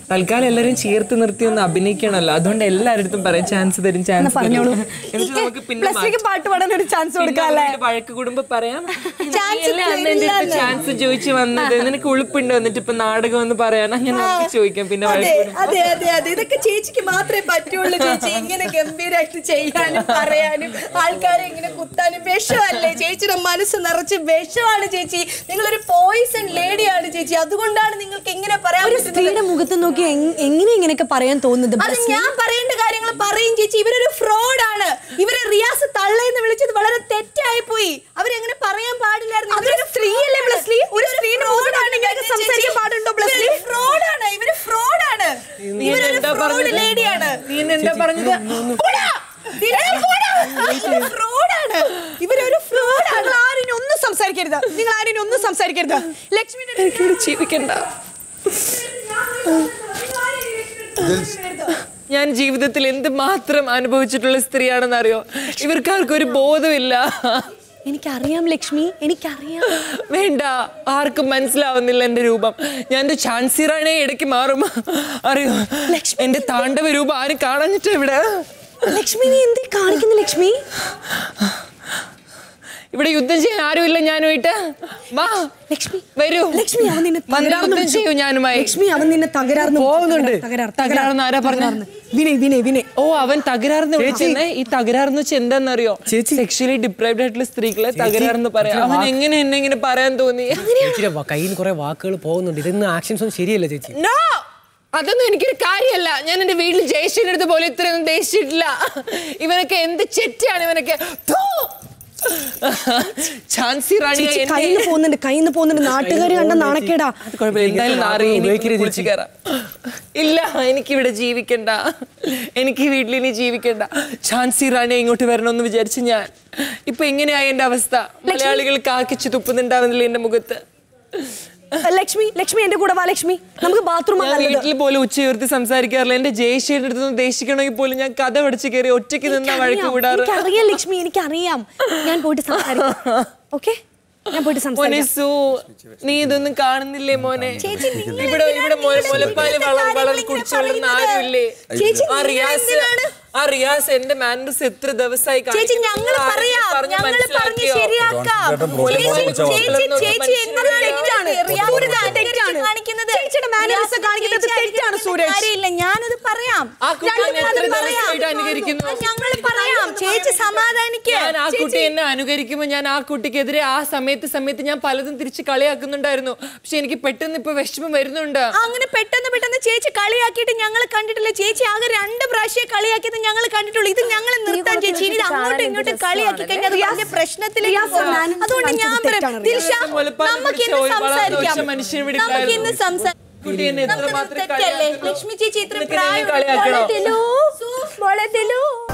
തൽക്കാലം എല്ലാവരും ചേർത്ത് നിർത്തി ഒന്ന് അഭിനയിക്കണമല്ലോ അതുകൊണ്ട് എല്ലാവരുടെ പറയാം ചാൻസ് തരും ചാൻസ് പറഞ്ഞോളൂ എന്നിട്ട് നമുക്ക് പിന്നെ പ്ലസ് ടുക്ക് പാട്ട് പാടാൻ ഒരു ചാൻസ് കൊടുക്കാം അല്ലേ വഴക്ക് കൂടുമ്പോ പറയാം Chance നീയല്ലേ അന്ന് എന്റെ അടുത്ത് തരില്ലാന്ന്. ചാൻസ് ചോദിച്ചു വന്നത് നിനക്ക് ഉളുപ്പുണ്ട് എന്നിട്ട് ഇപ്പൊ നാടകം എന്ന് പറയാൻ അങ്ങനെ നമുക്ക് ചോദിക്കാം പിന്നെ അതെ വഴക്ക് കൂടുമ്പോ. അതെ അതെ അതെ ഇതൊക്കെ ചേച്ചിക്ക് മാത്രമേ പറ്റുള്ളൂ ചേച്ചി ഇങ്ങനെ ഗംഭീരമായിട്ട് ചെയ്യാനും പറയാനും ആൾക്കാരെ ഇങ്ങനെ കുത്താനും വിഷമല്ലേ ചേച്ചിയുടെ മനസ്സ് നിറച്ച് വിഷമാണ് ചേച്ചി നിങ്ങളൊരു പോയിസൺ ലേഡിയാണ് ചേച്ചി അതുകൊണ്ടാണ് നിങ്ങൾക്ക് ഇങ്ങനെ പറയാൻ ഒരു പറ്റുന്നത്. സ്ത്രീയുടെ മുഖത്ത് നോക്കി എങ്- എങ്ങനെ ഇങ്ങനെയൊക്കെ പറയാൻ തോന്നുന്നത് അത് ഞാൻ പറയേണ്ട കാര്യങ്ങൾ പറയും ചേച്ചി ഇവരൊരു ഫ്രോഡാണ് ഇവരെ റിയാസ് തള്ളയെന്ന് വിളിച്ചത് വളരെ തെറ്റായി പോയി അവരെങ്ങനെ പറയാൻ പാടില്ലായിരുന്നു അതൊരു സ്ത്രീയല്ലേ ബ്ലസ്ലി ഒരു സ്ത്രീയുടെ മുഖത്താണ് ഇങ്ങനെ സംസാരിക്കാൻ പാടുണ്ടോ ബ്ലസ്ലി ഫ്രോഡാണ് ഇവര് ഫ്രോഡാണ് നീ ഇവരൊരു എന്താ ഫ്രോഡ് പറഞ്ഞത്? ലേഡിയാണ് നീ എന്താ പറഞ്ഞത് പോടാ! ദിനേശ് പോടാ! ഇവര് ഫ്രോഡാണ് ഇവരൊരു ഫ്രോഡാണ് ആരും ഒന്നും സംസാരിക്കരുത് നിങ്ങൾ ആരും ഒന്നും സംസാരിക്കരുത് ലക്ഷ്മിയുടെ എനിക്കിവിടെ ജീവിക്കണ്ട ഞാൻ ജീവിതത്തിൽ എന്ത് മാത്രം അനുഭവിച്ചിട്ടുള്ള സ്ത്രീയാണെന്ന് അറിയോ ഇവർക്കാർക്കും ഒരു ബോധമില്ല എനിക്കറിയാം ലക്ഷ്മി എനിക്കറിയാം വേണ്ട ആർക്കും മനസ്സിലാവുന്നില്ല എന്റെ രൂപം ഞാൻ എന്റെ ഝാൻസിറാണെ ഇടയ്ക്ക് മാറും അറിയോ എന്റെ താണ്ഡവ രൂപം ആരും കാണാഞ്ഞിട്ട് ഇവിടെ ലക്ഷ്മി നീ എന്തി കാണിക്കുന്നു ലക്ഷ്മി ഇവിടെ യുദ്ധം ചെയ്യാൻ ആരുമില്ല ഞാനുമായിട്ട് വാ ലക്ഷ്മി വരൂ ലക്ഷ്മി അവൻ നിന്നെ വന്ന് തകരാർന്ന് യുദ്ധം വിളിച്ചു. ചെയ്യൂ ഞാനുമായി ലക്ഷ്മി അവൻ നിന്നെ തകരാർന്ന് പോകുന്നുണ്ട്. തകരാർ തകരാർന്ന് ആരാ പറഞ്ഞെ? വിനയ് വിനയ് വിനയ് ഓ അവൻ തകരാർന്ന് വിളിച്ചെന്നെ ഈ തകരാർന്ന് വെച്ചാൽ എന്താണെന്നറിയോ സെക്ഷലി ഡിപ്രൈവ്ഡ് ആയിട്ടുള്ള സ്ത്രീകളെ തകരാർന്ന് പറയാം അവൻ എങ്ങനെ എന്നെ ഇങ്ങനെ പറയാൻ തോന്നി ചേച്ചിയുടെ വ- കയ്യിൽ നിന്ന് കുറെ വാക്കുകൾ പോകുന്നുണ്ട് ഇതൊന്നും ആക്ഷൻസ് ഒന്നും ശരിയല്ല ചേച്ചി നോ അതൊന്നും എനിക്കൊരു കാര്യമല്ല ഞാൻ എന്റെ വീട്ടിൽ ജയശ്രീന്റെ അടുത്ത് പോലെ ഇത്രയൊന്നും ദേഷിച്ചിട്ടില്ല ഇവനൊക്കെ എന്ത് ചെറ്റാണ് ഇവനൊക്കെ ഥൂ. ഝാൻസി റാണി ചേച്ചി കയ്യിൽ പോകുന്നുണ്ട് കയ്യിൽ നിന്ന് പോകുന്നുണ്ട് നാട്ടുകാർ കണ്ട നാണക്കേടാ കുഴപ്പമില്ല എന്തായാലും നാറി ഇനി ഉപയോഗിക്കരുത് കുളിച്ച് കയറാം ഇല്ല എനിക്കിവിടെ ജീവിക്കണ്ട എനിക്ക് ഈ വീട്ടിൽ ഇനി ജീവിക്കണ്ട ഝാൻസി റാണി ഇങ്ങോട്ട് വരണമെന്ന് വിചാരിച്ച് ഞാൻ ഇപ്പൊ എങ്ങനെയായി എന്റെ അവസ്ഥ മലയാളികൾ കാക്കിച്ച് തുപ്പുന്നുണ്ടാവുന്നില്ല എന്റെ മുഖത്ത് ലക്ഷ്മി ലക്ഷ്മി എന്റെ കൂടെ വാ ലക്ഷ്മി നമുക്ക് ബാത്റൂം ഞാൻ വീട്ടിൽ പോലും ഉച്ചയുയർത്തി സംസാരിക്കാറില്ല എന്റെ ജയശ്രീയുടെ അടുത്ത് നിന്ന് ദേഷിക്കണമെങ്കിൽ പോലും ഞാൻ കഥ പഠിച്ച് കയറി ഒറ്റയ്ക്ക് നിന്നാ വഴക്ക് കൂടാറ് എനിക്കറിയാം ലക്ഷ്മി എനിക്കറിയാം ഞാൻ പോയിട്ട് സംസാരിക്കാം ഓക്കെ ഞാൻ പോയിട്ട് മോനെ സംസാരിക്കാം സു നീ ഇതൊന്നും കാണുന്നില്ലേ മോനെ ഇവിടെ ഇവിടെ മൊ- മുലപ്പാല് വള- വളർന്ന് കുടിച്ചുകൊള്ളുന്ന ആരുമില്ലേ ആ റിയാസ് ആ റിയാസ് എന്റെ മാനേഴ്സ് എത്ര ദിവസമായി ചേച്ചി ഞങ്ങൾ പറയാം ഞങ്ങൾ പറഞ്ഞ് ശരിയാക്കാം ചേച്ചി ചേച്ചി ചേച്ചി എന്തൊരു തെറ്റാണ് ഒരു തെറ്റാണ് കാണിക്കുന്നത് ചേച്ചിയുടെ മാനേഴ്സ് കാണിക്കുന്നത് തെറ്റാണ് സൂരജ് കാര്യമില്ല ഞാനത് പറയാം ആ കുട്ടി എന്നെ ഞങ്ങൾ എത്ര പറയാം ദിവസമായിട്ട് അനുകരിക്കുന്നു? ഞങ്ങൾ പറയാം ചേച്ചി സമാധാനിക്കുക ഞാൻ ആ കുട്ടി എന്നെ അനുകരിക്കുമ്പോൾ ഞാൻ ആ കുട്ടിക്കെതിരെ ആ സമയത്ത് സമയത്ത് ഞാൻ പലതും തിരിച്ച് കളിയാക്കുന്നുണ്ടായിരുന്നു പക്ഷെ എനിക്ക് പെട്ടെന്ന് ഇപ്പൊ വിഷമം വരുന്നുണ്ട് അങ്ങനെ പെട്ടെന്ന് പെട്ടെന്ന് ചേച്ചി കളിയാക്കിയിട്ട് ഞങ്ങൾ കണ്ടിട്ടില്ല ചേച്ചി ആകെ രണ്ട് പ്രാവശ്യം കളിയാക്കിയത് ഞങ്ങൾ കണ്ടിട്ടുള്ളൂ ഇത് ഞങ്ങൾ നിർത്താൻ ചേച്ചി ഇനി ഇത് അങ്ങോട്ടും ഇങ്ങോട്ടും കളിയാക്കി കഴിഞ്ഞാൽ അത് വലിയ പ്രശ്നത്തിലേക്ക് പോകും. അതുകൊണ്ട് ഞാൻ പറയാം ദിൽഷ മുലപ്പാൽ നമുക്ക് കുടിച്ച ഇന്ന് ഒരു വളർന്ന സംസാരിക്കാം ഒച്ച മനുഷ്യൻ ഇവിടെ നമുക്ക് ഇന്ന് ഇല്ലായിരുന്നു. സംസാരിക്കാം കുട്ടി എന്നെ എത്രമാത്രം തെറ്റല്ലേ കളിയാക്കുന്നു? ലക്ഷ്മി ചേച്ചി ഇത്ര നിനക്ക് എന്നെ പ്രായം കളിയാക്കണോ? മോളെ ദിലു, മോളെ ദിലു